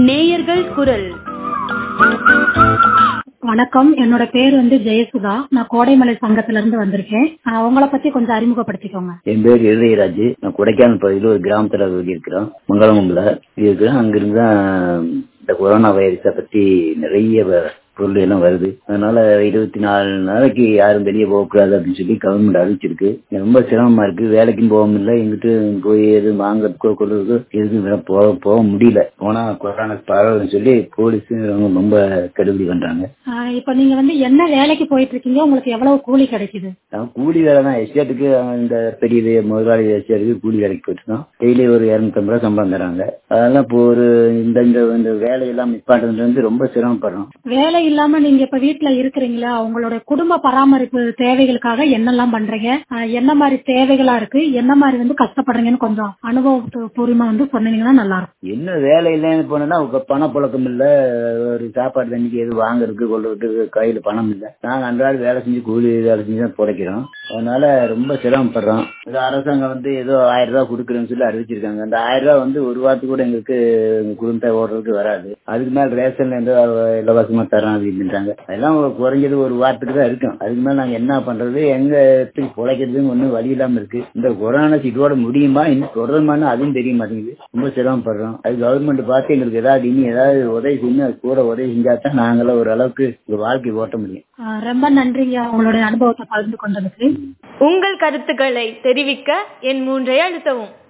நேயர்கள் குரல் வணக்கம் என்னோட பேர் வந்து ஜெயசுதா நான் கோடைமலை சங்கத்துல இருந்து வந்திருக்கேன் ஆஹ் உங்களை பத்தி கொஞ்சம் அறிமுகப்படுத்திக்கோங்க என் பேர் இருதயராஜ் நான் கொடைக்கானல் பகுதியில் ஒரு கிராமத்துல இருக்கிறோம் மங்களமங்கல இருக்கிறோம் அங்கிருந்து தான் இந்த கொரோனா வைரஸை பத்தி நிறைய வ- பொருள் எல்லாம் வருது அதனால இருபத்தி நாலு நாளைக்கு யாரும் வெளியே போகக்கூடாது அப்படின்னு சொல்லி கவர்மெண்ட் அறிவிச்சிருக்கு ரொம்ப சிரமமா இருக்கு வேலைக்கும் போக முடியல எங்கிட்டு போய் எதுவும் வாங்கறதுக்கோ கொள்றதுக்கோ எதுக்கும் வேற போக போக முடியல போனா கொரோனா பரவுன்னு சொல்லி போலீஸ் ரொம்ப கெடுபிடி பண்றாங்க ஆஹ் இப்ப நீங்க வந்து என்ன வேலைக்கு போயிட்டு இருக்கீங்க உங்களுக்கு எவ்வளவு கூலி கிடைக்குது நான் கூலி வேலை தான் எஸ்டேட்டுக்கு இந்த பெரிய முதலாளி எஸ்டேட்டுக்கு கூலி வேலைக்கு போயிட்டு இருக்கோம் டெய்லி ஒரு இரநூத்தம்பது ரூபா சம்பளம் தராங்க அதெல்லாம் இப்போ ஒரு இந்த இந்த இந்த வேலையெல்லாம் மிஸ் பண்றதுல இருந்து ரொம்ப சிரமப்படுறோம் வேலை இல்லாம நீங்க இப்ப வீட்டுல இருக்கிறீங்களா உங்களோட குடும்ப பராமரிப்பு தேவைகளுக்காக என்னெல்லாம் பண்றீங்க ஆஹ் என்ன மாதிரி தேவைகளா இருக்கு என்ன மாதிரி வந்து கஷ்டப்படுறீங்கன்னு கொஞ்சம் அனுபவபூர்வமா வந்து சொன்னீங்கன்னா நல்லா இருக்கும் என்ன வேலை இல்லைன்னு போனோம்னா பணப்புழக்கம் இல்ல ஒரு சாப்பாடு தண்ணிக்கு எது வாங்குறதுக்கு கொள்றதுக்கு கையில பணம் இல்ல நாங்க அன்றாட வேலை செஞ்சு கூலி வேலை செஞ்சு தான் பிழைக்கிறோம் அதனால ரொம்ப சிரமப்படுறோம் இது அரசாங்கம் வந்து ஏதோ ஆயிரம் ரூபாய் கொடுக்குறேன்னு சொல்லி அறிவிச்சிருக்காங்க அந்த ஆயிரம் ரூபாய் வந்து ஒரு வாரத்துக்கு கூட எங்களுக்கு எங்க குடும்பத்தை ஓடுறதுக்கு வராது அதுக்கு மேல ரேஷன்ல இருந்து இலவசமா தரோம் அப்படின்றாங்க அதெல்லாம் ஒரு குறைஞ்சது ஒரு வாரத்துக்கு தான் இருக்கும் அதுக்கு மேல நாங்க என்ன பண்றது எங்க எப்படி பிழைக்கிறதுன்னு ஒண்ணும் வழி இல்லாம இருக்கு இந்த கொரோனா இதோட முடியுமா இன்னும் தொடருமான்னு அதுவும் தெரிய மாட்டேங்குது ரொம்ப சிரமப்படுறோம் அது கவர்மெண்ட் பார்த்து எங்களுக்கு ஏதாவது இனி ஏதாவது உதவி செய்யணும் அது கூட உதவி செஞ்சா தான் நாங்களாம் ஒரு அளவுக்கு இந்த வாழ்க்கை ஓட்ட முடியும் ஆஹ் ரொம்ப நன்றிங்க உங்களுடைய அனுபவத்தை பகிர்ந்து கொண்டதுக்கு உங்கள் கருத்துக்களை தெரிவிக்க என் மூன்றை அழுத்தவும்